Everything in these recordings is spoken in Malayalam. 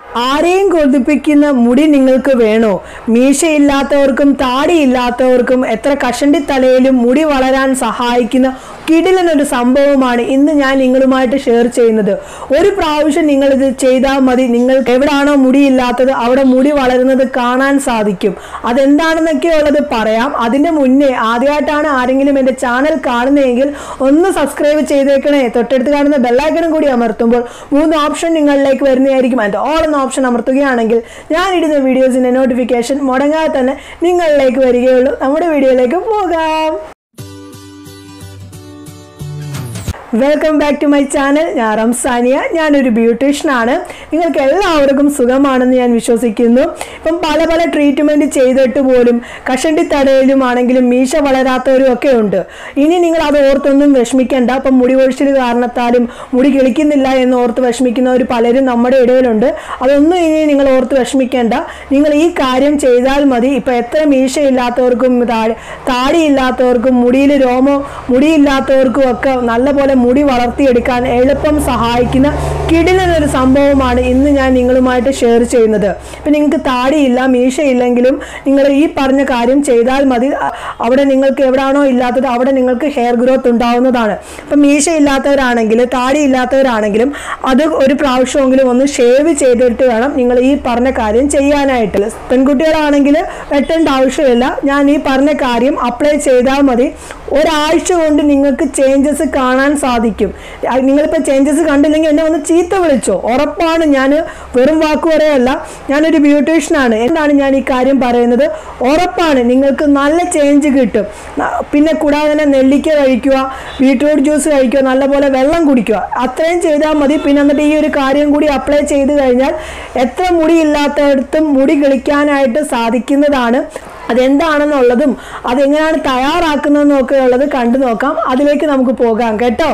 ആരെയും കൊതിപ്പിക്കുന്ന മുടി നിങ്ങൾക്ക് വേണോ മീശയില്ലാത്തവർക്കും താടിയില്ലാത്തവർക്കും എത്ര കഷണ്ടി തലയിലും മുടി വളരാൻ സഹായിക്കുന്ന കിടിലനൊരു സംഭവമാണ് ഇന്ന് ഞാൻ നിങ്ങളുമായിട്ട് ഷെയർ ചെയ്യുന്നത് ഒരു പ്രാവശ്യം നിങ്ങൾ ഇത് ചെയ്താൽ മതി നിങ്ങൾക്ക് എവിടാണോ മുടിയില്ലാത്തത് അവിടെ മുടി വളരുന്നത് കാണാൻ സാധിക്കും അതെന്താണെന്നൊക്കെ ഉള്ളത് പറയാം അതിന്റെ മുന്നേ ആദ്യമായിട്ടാണ് ആരെങ്കിലും എൻ്റെ ചാനൽ കാണുന്നതെങ്കിൽ ഒന്ന് സബ്സ്ക്രൈബ് ചെയ്തേക്കണേ തൊട്ടടുത്ത് കാണുന്ന ബെല്ലൈക്കണും കൂടി അമർത്തുമ്പോൾ മൂന്ന് ഓപ്ഷൻ നിങ്ങളിലേക്ക് വരുന്നതായിരിക്കും അതിൻ്റെ ഓൾ എന്ന ഓപ്ഷൻ അമർത്തുകയാണെങ്കിൽ ഞാൻ ഇടുന്ന വീഡിയോസിൻ്റെ നോട്ടിഫിക്കേഷൻ മുടങ്ങാതെ തന്നെ നിങ്ങളിലേക്ക് വരികയുള്ളൂ നമ്മുടെ വീഡിയോയിലേക്ക് പോകാം welcome back to my channel ഞാൻ റംസാനിയ ഞാനൊരു ബ്യൂട്ടീഷ്യനാണ് നിങ്ങൾക്ക് എല്ലാവർക്കും സുഖമാണെന്ന് ഞാൻ വിശ്വസിക്കുന്നു ഇപ്പം പല പല ട്രീറ്റ്മെൻറ്റ് ചെയ്തിട്ട് പോലും കഷണ്ടി തടയലും ആണെങ്കിലും മീശ വളരാത്തവരും ഒക്കെ ഉണ്ട് ഇനി നിങ്ങൾ അത് ഓർത്തൊന്നും വിഷമിക്കേണ്ട അപ്പം മുടി ഒഴിച്ചിൽ കാരണത്താലും മുടി കിളിക്കുന്നില്ല എന്ന് ഓർത്ത് വിഷമിക്കുന്നവർ പലരും നമ്മുടെ ഇടയിലുണ്ട് അതൊന്നും ഇനി നിങ്ങൾ ഓർത്ത് വിഷമിക്കേണ്ട നിങ്ങൾ ഈ കാര്യം ചെയ്താൽ മതി ഇപ്പം എത്ര മീശയില്ലാത്തവർക്കും താടി താടിയില്ലാത്തവർക്കും മുടിയിൽ രോമം മുടിയില്ലാത്തവർക്കും ഒക്കെ നല്ലപോലെ മുടി വളർത്തിയെടുക്കാൻ എളുപ്പം സഹായിക്കുന്ന കിടിലനൊരു സംഭവമാണ് ഇന്ന് ഞാൻ നിങ്ങളുമായിട്ട് ഷെയർ ചെയ്യുന്നത് ഇപ്പം നിങ്ങൾക്ക് താടിയില്ല മീശയില്ലെങ്കിലും നിങ്ങൾ ഈ പറഞ്ഞ കാര്യം ചെയ്താൽ മതി അ- അവിടെ നിങ്ങൾക്ക് എവിടാണോ ഇല്ലാത്തത് അവിടെ നിങ്ങൾക്ക് ഹെയർ ഗ്രോത്ത് ഉണ്ടാവുന്നതാണ് ഇപ്പം മീശയില്ലാത്തവരാണെങ്കിൽ താടി ഇല്ലാത്തവരാണെങ്കിലും അത് ഒരു പ്രാവശ്യമെങ്കിലും ഒന്ന് ഷേവ് ചെയ്തിട്ട് വേണം നിങ്ങൾ ഈ പറഞ്ഞ കാര്യം ചെയ്യാനായിട്ട് പെൺകുട്ടികളാണെങ്കിൽ വെട്ടേണ്ട ആവശ്യമില്ല ഞാൻ ഈ പറഞ്ഞ കാര്യം അപ്ലൈ ചെയ്താൽ മതി ഒരാഴ്ച കൊണ്ട് നിങ്ങൾക്ക് ചേഞ്ചസ് കാണാൻ സാധിക്കും അത് നിങ്ങളിപ്പോൾ ചേഞ്ചസ് കണ്ടില്ലെങ്കിൽ എന്നെ ഒന്ന് ചീത്ത വിളിച്ചോ ഉറപ്പാണ് ഞാൻ വെറും വാക്ക് പറയല്ല ഞാനൊരു ബ്യൂട്ടീഷ്യനാണ് എന്താണ് ഞാൻ ഈ കാര്യം പറയുന്നത് ഉറപ്പാണ് നിങ്ങൾക്ക് നല്ല ചേഞ്ച് കിട്ടും ന- പിന്നെ കൂടാതെ തന്നെ നെല്ലിക്ക കഴിക്കുക ബീട്രൂട്ട് ജ്യൂസ് കഴിക്കുക നല്ലപോലെ വെള്ളം കുടിക്കുക അത്രയും ചെയ്താൽ മതി പിന്നെ എന്നിട്ട് ഈ ഒരു കാര്യം കൂടി അപ്ലൈ ചെയ്ത് കഴിഞ്ഞാൽ എത്ര മുടി ഇല്ലാത്തടത്തും മുടി കിളിക്കാനായിട്ട് സാധിക്കുന്നതാണ് അതെന്താണെന്നുള്ളതും അതെങ്ങനെയാണ് തയ്യാറാക്കുന്നതെന്നും ഒക്കെ ഉള്ളത് കണ്ടു നോക്കാം അതിലേക്ക് നമുക്ക് പോകാം കേട്ടോ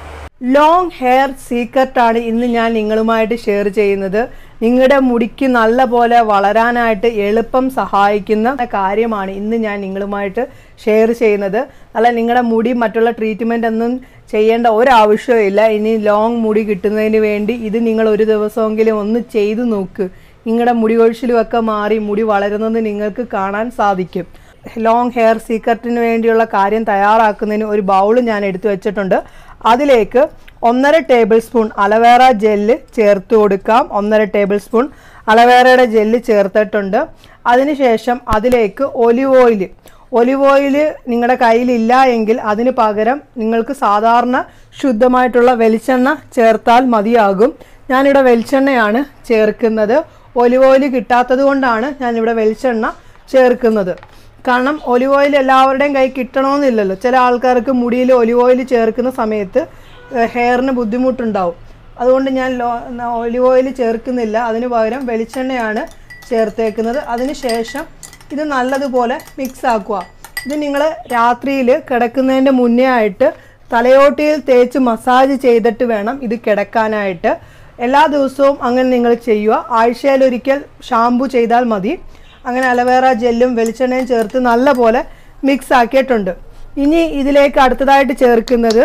ലോങ് ഹെയർ സീക്രട്ടാണ് ഇന്ന് ഞാൻ നിങ്ങളുമായിട്ട് ഷെയർ ചെയ്യുന്നത് നിങ്ങളുടെ മുടിക്ക് നല്ല പോലെ വളരാനായിട്ട് എളുപ്പം സഹായിക്കുന്ന കാര്യമാണ് ഇന്ന് ഞാൻ നിങ്ങളുമായിട്ട് ഷെയർ ചെയ്യുന്നത് അല്ല നിങ്ങളുടെ മുടി മറ്റുള്ള ട്രീറ്റ്മെൻ്റ് ഒന്നും ചെയ്യേണ്ട ഒരാവശ്യമില്ല ഇനി ലോങ് മുടി കിട്ടുന്നതിന് വേണ്ടി ഇത് നിങ്ങൾ ഒരു ദിവസമെങ്കിലും ഒന്ന് ചെയ്തു നോക്ക് നിങ്ങളുടെ മുടി കൊഴിച്ചിലും ഒക്കെ മാറി മുടി വളരുന്നത് നിങ്ങൾക്ക് കാണാൻ സാധിക്കും ലോങ് ഹെയർ സീക്രട്ടിന് വേണ്ടിയുള്ള കാര്യം തയ്യാറാക്കുന്നതിന് ഒരു ബൗൾ ഞാൻ എടുത്തു വെച്ചിട്ടുണ്ട് അതിലേക്ക് ഒന്നര ടേബിൾ സ്പൂൺ അലവേറ ജെല്ല് ചേർത്ത് കൊടുക്കാം ഒന്നര ടേബിൾ സ്പൂൺ അലവേറയുടെ ജെല്ല് ചേർത്തിട്ടുണ്ട് അതിനുശേഷം അതിലേക്ക് ഒലിവ് ഓയിൽ ഒലിവ് ഓയിൽ നിങ്ങളുടെ കയ്യിലില്ല എങ്കിൽ അതിന് പകരം നിങ്ങൾക്ക് സാധാരണ ശുദ്ധമായിട്ടുള്ള വെളിച്ചെണ്ണ ചേർത്താൽ മതിയാകും ഞാനിവിടെ വെളിച്ചെണ്ണയാണ് ചേർക്കുന്നത് ഒലിവ് ഓയിൽ കിട്ടാത്തത് കൊണ്ടാണ് ഞാനിവിടെ വെളിച്ചെണ്ണ ചേർക്കുന്നത് കാരണം ഒലിവ് ഓയിൽ എല്ലാവരുടെയും കൈ കിട്ടണമെന്നില്ലല്ലോ ചില ആൾക്കാർക്ക് മുടിയിൽ ഒലിവ് ഓയിൽ ചേർക്കുന്ന സമയത്ത് ഹെയറിന് ബുദ്ധിമുട്ടുണ്ടാവും അതുകൊണ്ട് ഞാൻ ലോ ഒലിവ് ഓയിൽ ചേർക്കുന്നില്ല അതിന് പകരം വെളിച്ചെണ്ണയാണ് ചേർത്തേക്കുന്നത് അതിന് ശേഷം ഇത് നല്ലതുപോലെ മിക്സ് ആക്കുക ഇത് നിങ്ങൾ രാത്രിയിൽ കിടക്കുന്നതിൻ്റെ മുന്നേ ആയിട്ട് തലയോട്ടിയിൽ തേച്ച് മസാജ് ചെയ്തിട്ട് വേണം ഇത് കിടക്കാനായിട്ട് എല്ലാ ദിവസവും അങ്ങനെ നിങ്ങൾ ചെയ്യുക ആഴ്ചയിലൊരിക്കൽ ഷാമ്പു ചെയ്താൽ മതി അങ്ങനെ അലവേറ ജെല്ലും വെളിച്ചെണ്ണയും ചേർത്ത് നല്ലപോലെ മിക്സ് ആക്കിയിട്ടുണ്ട് ഇനി ഇതിലേക്ക് അടുത്തതായിട്ട് ചേർക്കുന്നത്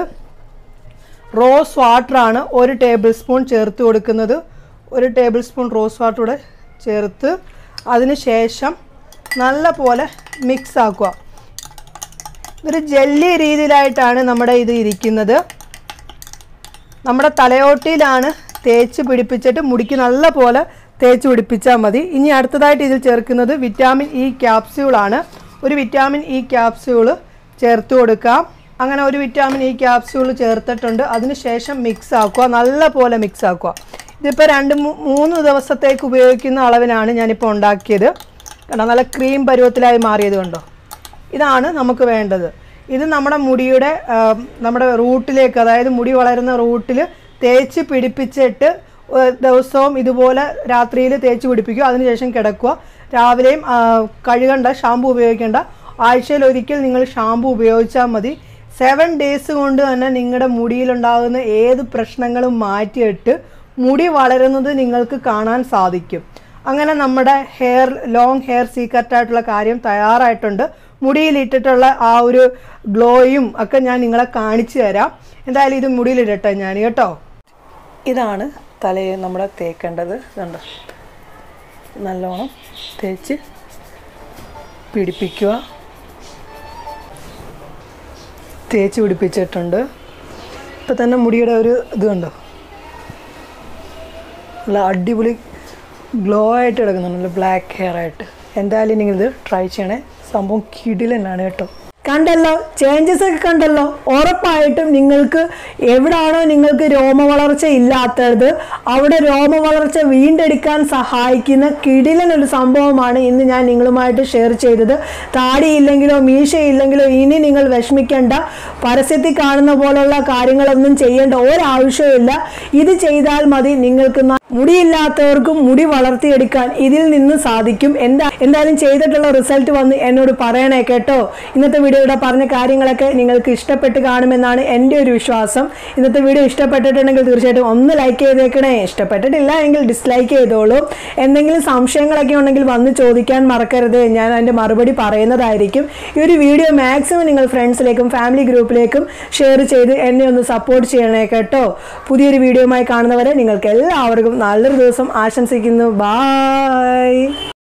റോസ് വാട്ടറാണ് ഒരു ടേബിൾ സ്പൂൺ ചേർത്ത് കൊടുക്കുന്നത് ഒരു ടേബിൾ സ്പൂൺ റോസ് വാട്ടർ കൂടെ ചേർത്ത് അതിന് ശേഷം നല്ല പോലെ മിക്സ് ആക്കുക ഇതൊരു ജെല്ലി രീതിയിലായിട്ടാണ് നമ്മുടെ ഇത് ഇരിക്കുന്നത് നമ്മുടെ തലയോട്ടിയിലാണ് തേച്ച് പിടിപ്പിച്ചിട്ട് മുടിക്ക് നല്ല പോലെ തേച്ച് പിടിപ്പിച്ചാൽ മതി ഇനി അടുത്തതായിട്ട് ഇതിൽ ചേർക്കുന്നത് വിറ്റാമിൻ ഇ ക്യാപ്സ്യൂളാണ് ഒരു വിറ്റാമിൻ ഇ ക്യാപ്സ്യൂള് ചേർത്ത് കൊടുക്കാം അങ്ങനെ ഒരു വിറ്റാമിൻ ഇ ക്യാപ്സ്യൂൾ ചേർത്തിട്ടുണ്ട് അതിനുശേഷം മിക്സ് ആക്കുക നല്ല പോലെ മിക്സ് ആക്കുക ഇതിപ്പോൾ രണ്ട് മൂ- മൂന്ന് ദിവസത്തേക്ക് ഉപയോഗിക്കുന്ന അളവിനാണ് ഞാനിപ്പോൾ ഉണ്ടാക്കിയത് കണ്ടോ നല്ല ക്രീം പരുവത്തിലായി മാറിയത് കണ്ടോ ഇതാണ് നമുക്ക് വേണ്ടത് ഇത് നമ്മുടെ മുടിയുടെ ആ, നമ്മുടെ റൂട്ടിലേക്ക് അതായത് മുടി വളരുന്ന റൂട്ടിൽ തേച്ച് പിടിപ്പിച്ചിട്ട് ഏ, ദിവസവും ഇതുപോലെ രാത്രിയിൽ തേച്ച് പിടിപ്പിക്കുക അതിനുശേഷം കിടക്കുക രാവിലെയും ആ, കഴുകണ്ട ഷാമ്പു ഉപയോഗിക്കേണ്ട ആഴ്ചയിൽ ഒരിക്കൽ നിങ്ങൾ ഷാമ്പു ഉപയോഗിച്ചാൽ മതി സെവൻ ഡേയ്സ് കൊണ്ട് തന്നെ നിങ്ങളുടെ മുടിയിലുണ്ടാകുന്ന ഏത് പ്രശ്നങ്ങളും മാറ്റിയിട്ട് മുടി വളരുന്നത് നിങ്ങൾക്ക് കാണാൻ സാധിക്കും അങ്ങനെ നമ്മുടെ ഹെയർ ലോങ് ഹെയർ സീക്രട്ട് ആയിട്ടുള്ള കാര്യം തയ്യാറായിട്ടുണ്ട് മുടിയിലിട്ടിട്ടുള്ള ആ ഒരു ഗ്ലോയും ഒക്കെ ഞാൻ നിങ്ങളെ കാണിച്ചു തരാം എന്തായാലും ഇത് മുടിയിലിടട്ടെ ഞാൻ കേട്ടോ ഇതാണ് തലയിൽ നമ്മുടെ തേക്കേണ്ടത് കണ്ടോ നല്ലോണം തേച്ച് പിടിപ്പിക്കുക തേച്ച് പിടിപ്പിച്ചിട്ടുണ്ട് ഇപ്പം തന്നെ മുടിയുടെ ഒരു ഇത് കണ്ടോ നല്ല അടിപൊളി ഗ്ലോ ആയിട്ട് കിടക്കുന്നുണ്ട് നല്ല ബ്ലാക്ക് ഹെയർ ആയിട്ട് എന്തായാലും നിങ്ങൾ ഇത് ട്രൈ ചെയ്യണേ സംഭവം കിടിലനാണ് കേട്ടോ കണ്ടല്ലോ ചേഞ്ചസ് ഒക്കെ കണ്ടല്ലോ ഉറപ്പായിട്ടും നിങ്ങൾക്ക് എവിടാണോ നിങ്ങൾക്ക് രോമ വളർച്ച ഇല്ലാത്തത് അവിടെ രോമ വളർച്ച വീണ്ടെടുക്കാൻ സഹായിക്കുന്ന കിടിലൻ ഒരു സംഭവമാണ് ഇന്ന് ഞാൻ നിങ്ങളുമായിട്ട് ഷെയർ ചെയ്തത് താടിയില്ലെങ്കിലോ മീശയില്ലെങ്കിലോ ഇനി നിങ്ങൾ വിഷമിക്കേണ്ട പരസ്യത്തിൽ കാണുന്ന പോലുള്ള കാര്യങ്ങളൊന്നും ചെയ്യേണ്ട ഒരാവശ്യമില്ല ഇത് ചെയ്താൽ മതി നിങ്ങൾക്ക് ന- മുടിയില്ലാത്തവർക്കും മുടി വളർത്തിയെടുക്കാൻ ഇതിൽ നിന്ന് സാധിക്കും എന്താ എന്തായാലും ചെയ്തിട്ടുള്ള റിസൾട്ട് വന്ന് എന്നോട് പറയണേ കേട്ടോ ഇന്നത്തെ വീഡിയോയുടെ പറഞ്ഞ കാര്യങ്ങളൊക്കെ നിങ്ങൾക്ക് ഇഷ്ടപ്പെട്ട് കാണുമെന്നാണ് എൻ്റെ ഒരു വിശ്വാസം ഇന്നത്തെ വീഡിയോ ഇഷ്ടപ്പെട്ടിട്ടുണ്ടെങ്കിൽ തീർച്ചയായിട്ടും ഒന്ന് ലൈക്ക് ചെയ്തേക്കണേ ഇഷ്ടപ്പെട്ടിട്ടില്ല എങ്കിൽ ഡിസ്ലൈക്ക് ചെയ്തോളൂ എന്തെങ്കിലും സംശയങ്ങളൊക്കെ ഉണ്ടെങ്കിൽ വന്ന് ചോദിക്കാൻ മറക്കരുത് ഞാൻ അതിൻ്റെ മറുപടി പറയുന്നതായിരിക്കും ഈ ഒരു വീഡിയോ മാക്സിമം നിങ്ങൾ ഫ്രണ്ട്സിലേക്കും ഫാമിലി ഗ്രൂപ്പിലേക്കും ഷെയർ ചെയ്ത് എന്നെ ഒന്ന് സപ്പോർട്ട് ചെയ്യണേ കേട്ടോ പുതിയൊരു വീഡിയോയുമായി കാണുന്നവരെ നിങ്ങൾക്ക് എല്ലാവർക്കും നല്ലൊരു ദിവസം ആശംസിക്കുന്നു ബായ്